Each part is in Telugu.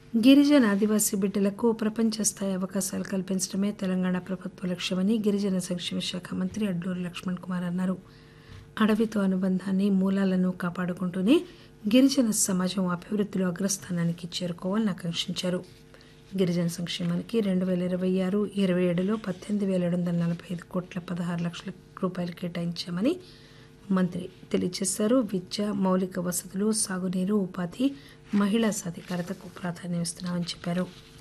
గిరిజన ఆదివాసీ బిడ్డలకు ప్రపంచ స్థాయి అవకాశాలు కల్పించడమే తెలంగాణ ప్రభుత్వ లక్ష్యమని గిరిజన సంక్షేమ శాఖ మంత్రి అడ్లూరి లక్ష్మణ్ కుమార్ అన్నారు అడవితో అనుబంధాన్ని మూలాలను కాపాడుకుంటూనే గిరిజన సమాజం అభివృద్ధిలో అగ్రస్థానానికి చేరుకోవాలని ఆకాంక్షించారు గిరిజన సంక్షేమానికి రెండు వేల ఇరవై ఆరు ఇరవై ఏడులో పద్దెనిమిది వేల ఏడు వందల నలభై ఐదు కోట్ల పదహారు లక్షల రూపాయలు కేటాయించామని మంత్రి తెలియజేశారు విద్య మౌలిక వసతులు సాగునీరు ఉపాధి మహిళా సాధికారతకు ప్రాధాన్యం ఇస్తున్నామని చెప్పారు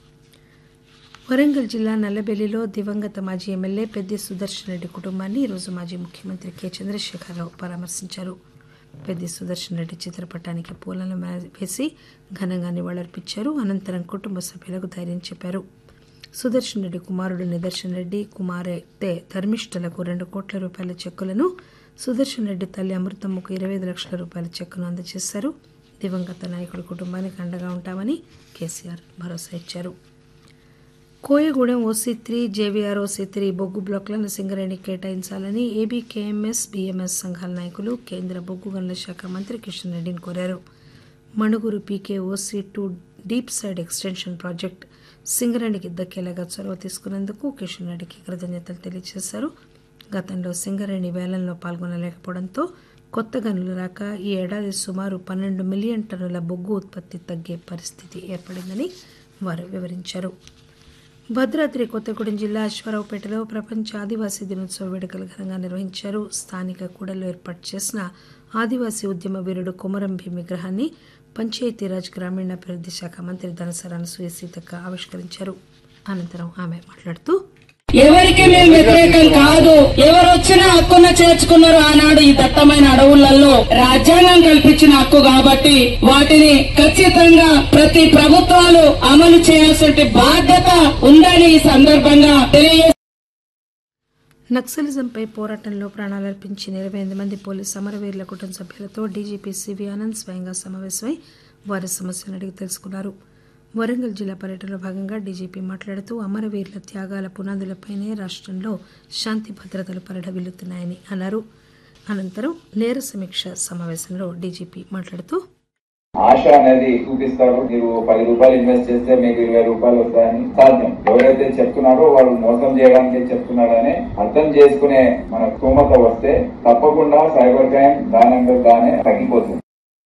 వరంగల్ జిల్లా నల్లబెల్లిలో దివంగత మాజీ ఎమ్మెల్యే పెద్ది సుదర్శన్ రెడ్డి కుటుంబాన్ని ఈరోజు మాజీ ముఖ్యమంత్రి కె చంద్రశేఖరరావు పరామర్శించారు పెద్ది సుదర్శన్ రెడ్డి చిత్రపటానికి పూలను వేసి ఘనంగా నివాళులర్పించారు అనంతరం కుటుంబ సభ్యులకు ధైర్యం చెప్పారు సుదర్శన్ రెడ్డి కుమారుడు నిదర్శన్ రెడ్డి కుమార్తె ధర్మిష్ఠలకు రెండు కోట్ల రూపాయల చెక్కులను సుదర్శన్ రెడ్డి తల్లి అమృతమ్మకు ఇరవై ఐదు లక్షల రూపాయల చెక్కును అందజేశారు దివంగత నాయకుడి కుటుంబానికి అండగా ఉంటామని కేసీఆర్ భరోసా ఇచ్చారు Koyagudem OC three JVR OC three బొగ్గు బ్లాక్లను సింగరేణి కేటాయించాలని ఏబీకేఎంఎస్ బీఎంఎస్ సంఘాల నాయకులు కేంద్ర బొగ్గు గనుల శాఖ మంత్రి కిషన్ రెడ్డిని కోరారు Manuguru PK OC two deep side extension project సింగరేణికి దక్కేలాగా చొరవ తీసుకున్నందుకు కిషన్ రెడ్డికి కృతజ్ఞతలు తెలియజేశారు గతంలో సింగరేణి వేలంలో పాల్గొనలేకపోవడంతో కొత్త గనులు రాక ఈ ఏడాది సుమారు పన్నెండు మిలియన్ టన్నుల బొగ్గు ఉత్పత్తి తగ్గే పరిస్థితి ఏర్పడిందని వారు వివరించారు భద్రాద్రి కొత్తగూడెం జిల్లా అశ్వారావుపేటలో ప్రపంచ ఆదివాసీ దినోత్సవ వేడుకలు ఘనంగా నిర్వహించారు స్థానిక కూడల్లో ఏర్పాటు చేసిన ఆదివాసీ ఉద్యమ వీరుడు కొమరం భీం విగ్రహాన్ని పంచాయతీరాజ్ గ్రామీణాభివృద్ధి శాఖ మంత్రి ధనసర అనసూయ సీతక్క ఆవిష్కరించారు అనంతరం ఆమె మాట్లాడుతూ ఎవరికి మేము వ్యతిరేకం కాదు ఎవరు వచ్చినా హక్కున చేర్చుకున్నారు ఆనాడు ఈ దట్టమైన అడవులలో రాజ్యాంగం కల్పించిన హక్కు కాబట్టి వాటిని ఖచ్చితంగా ప్రతి ప్రభుత్వాలు అమలు చేయాల్సిన బాధ్యత ఉందని ఈ సందర్భంగా తెలియజేస్తున్నారు నక్సలిజంపై పోరాటంలో ప్రాణాలర్పించిన ఇరవై ఎనిమిది మంది పోలీసు అమరవీరుల కుటుంబ సభ్యులతో డీజీపీ సివి ఆనంద్ స్వయంగా సమావేశమై వారి సమస్యలను అడిగి తెలుసుకున్నారు వరంగల్ జిల్లా పర్యటనలో భాగంగా డీజీపీ మాట్లాడుతూ అమరవీరుల త్యాగాల పునాదులపైనే రాష్ట్రంలో శాంతి భద్రతలు పరిఢవిల్లుతున్నాయని అన్నారు అనంతరం నేర సమీక్ష సమావేశంలో డీజీపీ మాట్లాడుతూ ఆశ అనేది చూపిస్తాడు మీరు పది రూపాయలు ఇన్వెస్ట్ చేస్తే మీకు ఇరవై రూపాయలు వస్తాయని సాధ్యం ఎవరైతే చెప్తున్నారో వాళ్ళు మోసం చేయడానికి చెప్తున్నారని అర్థం చేసుకునే మన స్తోమత వస్తే తప్పకుండా సైబర్ క్రైమ్ దానంగా దానే తగ్గిపోతుంది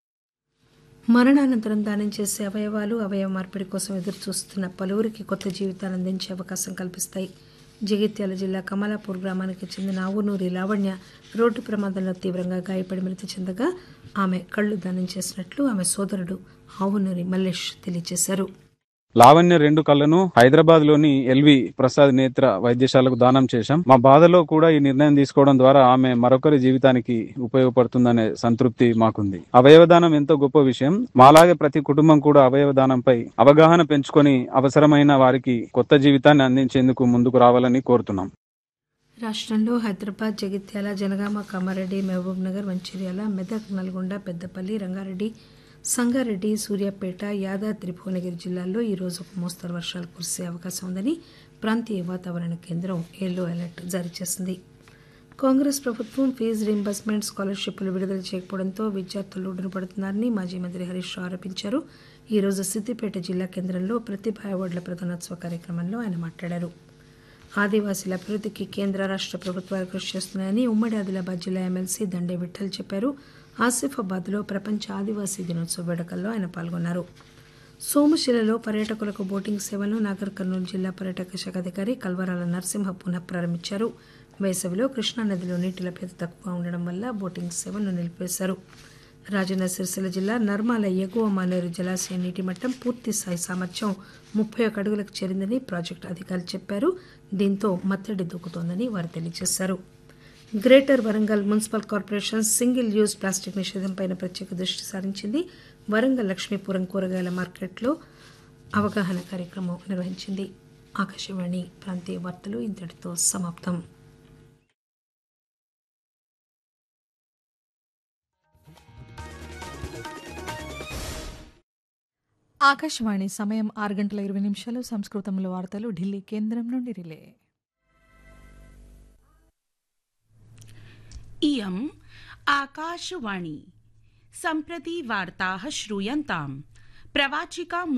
మరణానంతరం దానం చేసే అవయవాలు అవయవ మార్పిడి కోసం ఎదురు చూస్తున్న పలువురికి కొత్త జీవితాన్ని అందించే అవకాశం కల్పిస్తాయి జగిత్యాల జిల్లా కమలాపూర్ గ్రామానికి చెందిన ఆవునూరి లావణ్య రోడ్డు ప్రమాదంలో తీవ్రంగా గాయపడి మృతి చెందగా ఆమె కళ్లు దానం చేసినట్లు ఆమె సోదరుడు ఆవునూరి మల్లేష్ తెలియజేశారు లావణ్య రెండు కళ్ళను హైదరాబాద్ లోని ఎల్వి ప్రసాద్ నేత్ర వైద్యశాలకు దానం చేశాం మా బాధలో కూడా ఈ నిర్ణయం తీసుకోవడం ద్వారా ఆమె మరొకరి జీవితానికి ఉపయోగపడుతుందనే సంతృప్తి మాకుంది అవయవదానం ఎంతో గొప్ప విషయం మాలాగే ప్రతి కుటుంబం కూడా అవయవదానంపై అవగాహన పెంచుకొని అవసరమైన వారికి కొత్త జీవితాన్ని అందించేందుకు ముందుకు రావాలని కోరుతున్నాం రాష్ట్రంలో హైదరాబాద్ జగిత్యాల జనగామ కామారెడ్డి మహబూబ్ నగర్ మంచిర్యాల మెదక్ నల్గొండ పెద్దపల్లి రంగారెడ్డి సంగారెడ్డి సూర్యాపేట యాదాద్రి భువనగిరి జిల్లాల్లో ఈ రోజు ఒక మోస్తరు వర్షాలు కురిసే అవకాశం ఉందని ప్రాంతీయ వాతావరణ కేంద్రం ఎల్లో అలర్ట్ జారీ చేసింది కాంగ్రెస్ ప్రభుత్వం ఫీజు రీంబర్స్మెంట్ స్కాలర్షిప్లు విడుదల చేయకపోవడంతో విద్యార్థులు పడుతున్నారని మాజీ మంత్రి హరీష్ రావు ఆరోపించారు ఈ రోజు సిద్దిపేట జిల్లా కేంద్రంలో ప్రతిభా అవార్డుల ప్రధానోత్సవ కార్యక్రమంలో ఆయన మాట్లాడారు ఆదివాసీల అభివృద్ధికి కేంద్ర రాష్ట్ర ప్రభుత్వాలు కృషి చేస్తున్నాయని ఉమ్మడి ఆదిలాబాద్ జిల్లా ఎమ్మెల్సీ దండే విఠల్ చెప్పారు ఆసిఫాబాద్లో ప్రపంచ ఆదివాసీ దినోత్సవ వేడుకల్లో ఆయన పాల్గొన్నారు సోమశిలలో పర్యాటకులకు బోటింగ్ సేవలను నాగర్ కర్నూలు జిల్లా పర్యాటక శాఖ అధికారి కల్వరాల నరసింహ పునః ప్రారంభించారు వేసవిలో కృష్ణానదిలో నీటి లభ్యత తక్కువగా ఉండడం వల్ల బోటింగ్ సేవలను నిలిపివేశారు రాజన్న సిరిసిల్ల జిల్లా నర్మాల ఎగువ మానేరు జలాశయ నీటి మట్టం పూర్తి స్థాయి సామర్థ్యం ముప్పై ఒక అడుగులకు చేరిందని ప్రాజెక్టు అధికారులు చెప్పారు దీంతో మత్తడి దూకుతోందని వారు తెలియజేశారు greater Warangal municipal corporation single use plastic నిషేధంపై ప్రత్యేక దృష్టి సారించింది వరంగల్ లక్ష్మీపురం కూరగాయల మార్కెట్లో అవగాహన కార్యక్రమం నిర్వహించింది ఆకాశవాణి ప్రాంతీయ వార్తలు ఇంతటితో సమాప్తం ఆకాశవాణి సమయం ఆరు గంటల ఇరవై నిమిషాలు సంస్కృతంలో వార్తలు ఢిల్లీ కేంద్రం నుండి రిలే इयम् आकाशवाणी सम्प्रति वार्ताः श्रूयन्ताम् प्रवाचिका